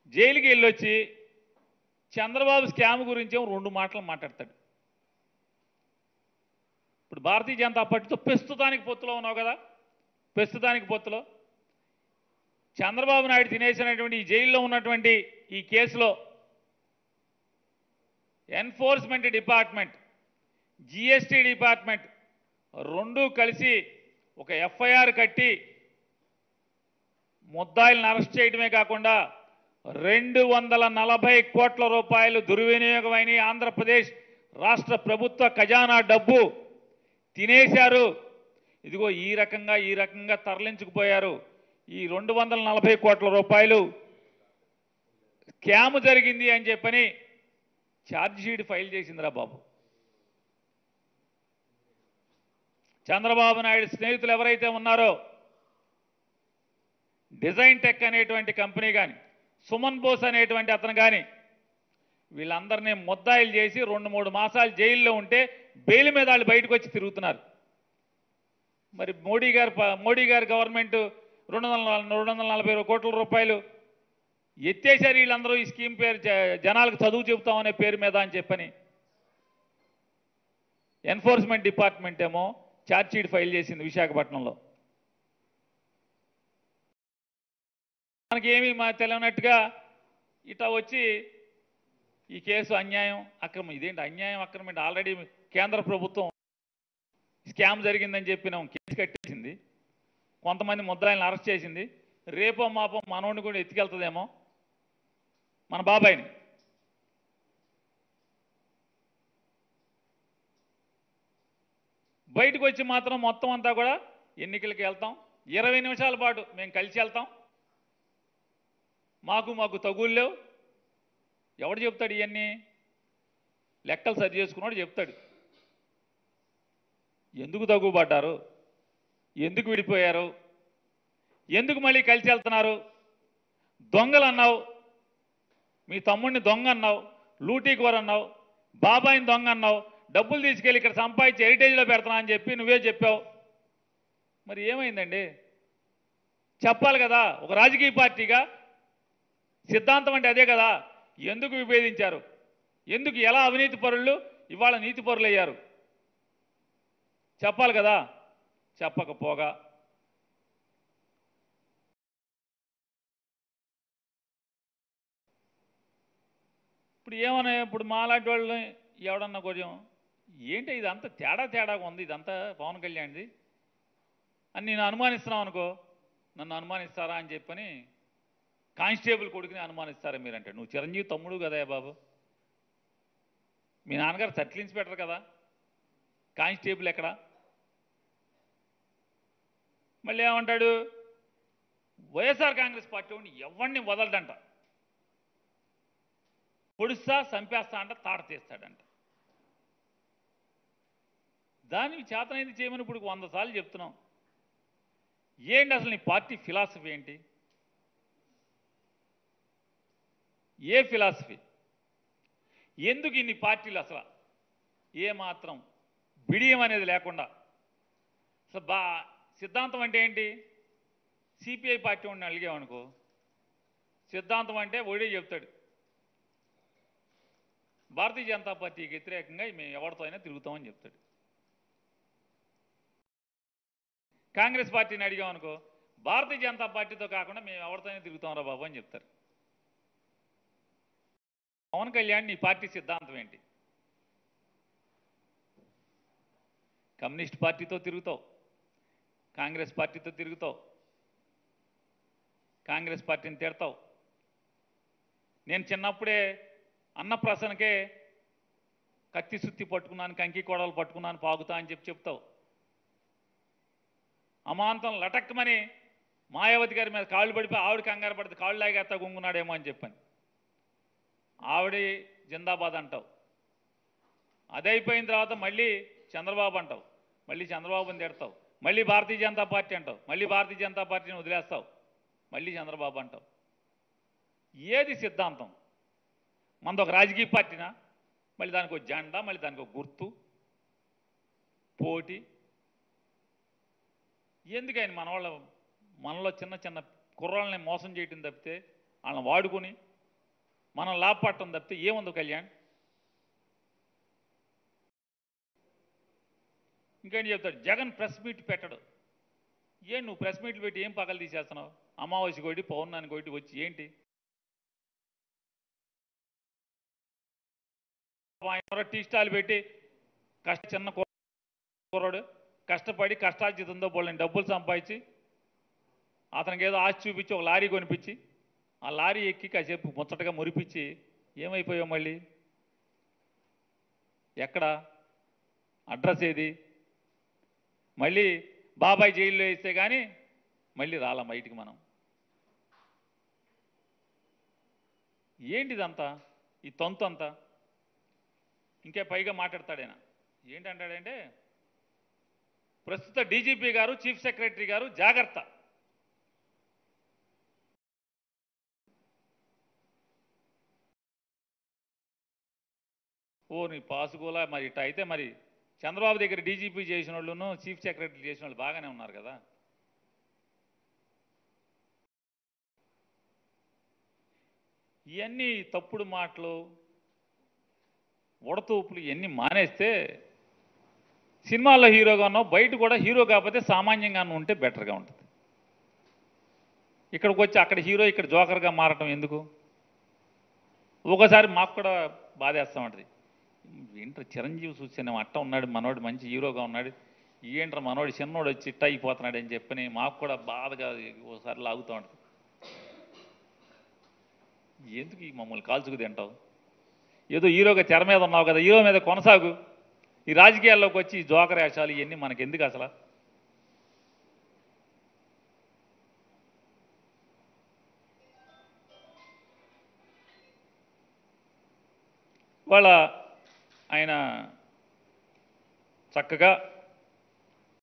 జైలుకి వెళ్ళొచ్చి చంద్రబాబు స్కామ్ గురించి ఏమో రెండు మాటలు మాట్లాడతాడు ఇప్పుడు భారతీయ జనతా పార్టీతో ప్రస్తుతానికి పొత్తులో ఉన్నావు కదా ప్రస్తుతానికి పొత్తులో చంద్రబాబు నాయుడు తినేసినటువంటి ఈ జైల్లో ఉన్నటువంటి ఈ కేసులో ఎన్ఫోర్స్మెంట్ డిపార్ట్మెంట్ జిఎస్టీ డిపార్ట్మెంట్ రెండూ కలిసి ఒక ఎఫ్ఐఆర్ కట్టి ముద్దాయిలను అరెస్ట్ చేయడమే కాకుండా రెండు వందల నలభై కోట్ల రూపాయలు దుర్వినియోగమైన ఆంధ్రప్రదేశ్ రాష్ట్ర ప్రభుత్వ ఖజానా డబ్బు తినేశారు ఇదిగో ఈ రకంగా ఈ రకంగా తరలించుకుపోయారు ఈ రెండు వందల నలభై కోట్ల రూపాయలు స్కామ్ జరిగింది అని చెప్పని ఛార్జ్ షీట్ ఫైల్ చేసిందిరా బాబు చంద్రబాబు నాయుడు స్నేహితులు ఎవరైతే ఉన్నారో డిజైన్ టెక్ అనేటువంటి కంపెనీ కానీ సుమన్ బోస్ అనేటువంటి అతను కానీ వీళ్ళందరినీ ముద్దాయిలు చేసి రెండు మూడు మాసాలు జైల్లో ఉంటే బెయిల్ మీద వాళ్ళు బయటకు వచ్చి తిరుగుతున్నారు మరి మోడీ గారు ప- మోడీ గారి గవర్నమెంట్ రెండు వందల నల- రెండు వందల నలభై కోట్ల రూపాయలు ఎత్తేసారు వీళ్ళందరూ ఈ స్కీమ్ పేరు జ- జనాలకు చదువు చెబుతామనే పేరు మీద అని చెప్పని ఎన్ఫోర్స్మెంట్ డిపార్ట్మెంట్ ఏమో ఛార్జ్ షీట్ ఫైల్ చేసింది విశాఖపట్నంలో మనకేమీ మా తెలియనట్టుగా ఇట్లా వచ్చి ఈ కేసు అన్యాయం అక్రమం ఇదేంటి అన్యాయం అక్రమం ఏంటి ఆల్రెడీ కేంద్ర ప్రభుత్వం స్కామ్ జరిగిందని చెప్పి నేను కేసు కట్టేసింది కొంతమంది ముద్దాయిలను అరెస్ట్ చేసింది రేపో మాపో మనోడిని కూడా ఎత్తుకెళ్తుందేమో మన బాబాయిని బయటకు వచ్చి మాత్రం మొత్తం అంతా కూడా ఎన్నికలకి వెళ్తాం ఇరవై నిమిషాల పాటు మేము కలిసి వెళ్తాం మాకు మాకు తగులు లేవు ఎవడు చెప్తాడు ఇవన్నీ లెక్కలు సరి చేసుకున్నాడు చెప్తాడు ఎందుకు తగ్గుపడ్డారు ఎందుకు విడిపోయారు ఎందుకు మళ్ళీ కలిసి వెళ్తున్నారు దొంగలు అన్నావు మీ తమ్ముడిని దొంగ అన్నావు లూటీ కూర అన్నావు బాబాయిని దొంగ అన్నావు డబ్బులు తీసుకెళ్ళి ఇక్కడ సంపాదించి హెరిటేజ్లో పెడతానా అని చెప్పి నువ్వే చెప్పావు మరి ఏమైందండి చెప్పాలి కదా ఒక రాజకీయ పార్టీగా సిద్ధాంతం అంటే అదే కదా ఎందుకు విభేదించారు ఎందుకు ఎలా అవినీతి పరులు ఇవాళ నీతి పరులు అయ్యారు చెప్పాలి కదా చెప్పకపోగా ఇప్పుడు ఏమన్నా ఇప్పుడు మాలాంటి వాళ్ళని ఎవడన్నా కొంచెం ఏంటి ఇదంతా తేడా తేడాగా ఉంది ఇదంతా పవన్ కళ్యాణ్ది అని నేను అనుమానిస్తున్నాం అనుకో నన్ను అనుమానిస్తారా అని చెప్పని కానిస్టేబుల్ కొడుకుని అనుమానిస్తారా మీరంటే నువ్వు చిరంజీవి తమ్ముడు కదా బాబు మీ నాన్నగారు సర్టిల్ ఇన్స్పెక్టర్ కదా కానిస్టేబుల్ ఎక్కడ మళ్ళీ ఏమంటాడు వైఎస్ఆర్ కాంగ్రెస్ పార్టీ ఉండి ఎవరిని వదలడంట పొడుస్తా చంపేస్తా అంట తాట తీస్తాడంట దానికి చేతనైంది చేయమని ఇప్పుడు వంద సార్లు చెప్తున్నాం ఏంటి అసలు నీ పార్టీ ఫిలాసఫీ ఏంటి ఏ ఫిలాసఫీ ఎందుకు ఇన్ని పార్టీలు అసలు ఏ మాత్రం బిడియం అనేది లేకుండా అసలు బా సిద్ధాంతం అంటే ఏంటి సిపిఐ పార్టీ ఉండి అడిగామనుకో సిద్ధాంతం అంటే ఓడే చెప్తాడు భారతీయ జనతా పార్టీకి వ్యతిరేకంగా మేము ఎవరితో అయినా తిరుగుతామని చెప్తాడు కాంగ్రెస్ పార్టీని అడిగామనుకో భారతీయ జనతా పార్టీతో కాకుండా మేము ఎవరితో అయినా తిరుగుతాంరా బాబు అని చెప్తారు పవన్ కళ్యాణ్ నీ పార్టీ సిద్ధాంతం ఏంటి కమ్యూనిస్ట్ పార్టీతో తిరుగుతావు కాంగ్రెస్ పార్టీతో తిరుగుతావు కాంగ్రెస్ పార్టీని తిడతావు నేను చిన్నప్పుడే అన్నప్రాసనకే కత్తి సుత్తి పట్టుకున్నాను కంకి కోడలు పట్టుకున్నాను పాగుతా అని చెప్పి చెప్తావు అమాంతం లటక్కమని మాయావతి గారి మీద కాళ్ళు పడిపోయి ఆవిడ కంగారు పడితే కాళ్ళు లాగేస్తా గుంగున్నాడేమో అని చెప్పని ఆవిడ జిందాబాద్ అంటావు అది అయిపోయిన తర్వాత మళ్ళీ చంద్రబాబు అంటావు మళ్ళీ చంద్రబాబుని తిడతావు మళ్ళీ భారతీయ జనతా పార్టీ అంటావు మళ్ళీ భారతీయ జనతా పార్టీని వదిలేస్తావు మళ్ళీ చంద్రబాబు అంటావు ఏది సిద్ధాంతం మనది ఒక రాజకీయ పార్టీనా మళ్ళీ దానికి ఒక జెండా మళ్ళీ దానికి ఒక గుర్తు పోటీ ఎందుకు ఆయన మన వాళ్ళ మనలో చిన్న చిన్న కుర్రాళ్ళని మోసం చేయటం తప్పితే వాళ్ళని వాడుకొని మనం లాభపడటం తప్పితే ఏముందో కళ్యాణ్ ఇంకేంటి చెప్తాడు జగన్ ప్రెస్ మీట్ పెట్టడు ఏం నువ్వు ప్రెస్ మీట్లు పెట్టి ఏం పగలు తీసేస్తున్నావు అమావాస్య కొట్టి పౌర్ణానికి కొట్టి వచ్చి ఏంటి ఎవరో టీ స్టాల్ పెట్టి కష్ట చిన్న కుర్రాడు కష్టపడి కష్టార్జితంతో పోలేని డబ్బులు సంపాదించి అతనికి ఏదో ఆశ చూపించి ఒక లారీ కొనిపించి ఆ లారీ ఎక్కి కాసేపు ముచ్చటగా మురిపించి ఏమైపోయావు మళ్ళీ ఎక్కడ అడ్రస్ ఏది మళ్ళీ బాబాయ్ జైల్లో వేస్తే కానీ మళ్ళీ రాలా బయటికి మనం ఏంటిదంతా ఈ తొంత అంతా ఇంకే పైగా మాట్లాడతాడు ఆయన ఏంటంటాడంటే ప్రస్తుత డీజీపీ గారు చీఫ్ సెక్రటరీ గారు జాగ్రత్త ఓ నీ పాసుకోలా మరి ఇట్ట అయితే మరి చంద్రబాబు దగ్గర డీజీపీ చేసిన వాళ్ళును చీఫ్ సెక్రటరీ చేసిన వాళ్ళు బాగానే ఉన్నారు కదా ఇవన్నీ తప్పుడు మాటలు ఉడతూపులు ఇవన్నీ మానేస్తే సినిమాల్లో హీరోగా ఉన్నావు బయట కూడా హీరో కాకపోతే సామాన్యంగా ఉంటే బెటర్గా ఉంటుంది ఇక్కడికి వచ్చి అక్కడ హీరో ఇక్కడ జోకర్గా మారటం ఎందుకు ఒకసారి మాకు కూడా బాధేస్తా ఉంటుంది ఏంట్రా చిరంజీవి చూసిన అట్ట ఉన్నాడు మనోడు మంచి హీరోగా ఉన్నాడు ఏంట్రా మనోడు చిన్నోడు వచ్చి ఇట్ట అయిపోతున్నాడు అని చెప్పని మాకు కూడా బాధగా ఒకసారి లాగుతూ ఉంటుంది ఎందుకు ఈ మమ్మల్ని కాల్చుకు తింటావు ఏదో హీరోగా తెర మీద ఉన్నావు కదా హీరో మీద కొనసాగు ఈ రాజకీయాల్లోకి వచ్చి ఈ జోకర్ వేషాలు ఇవన్నీ మనకి ఎందుకు అసలు వాళ్ళ ఆయన చక్కగా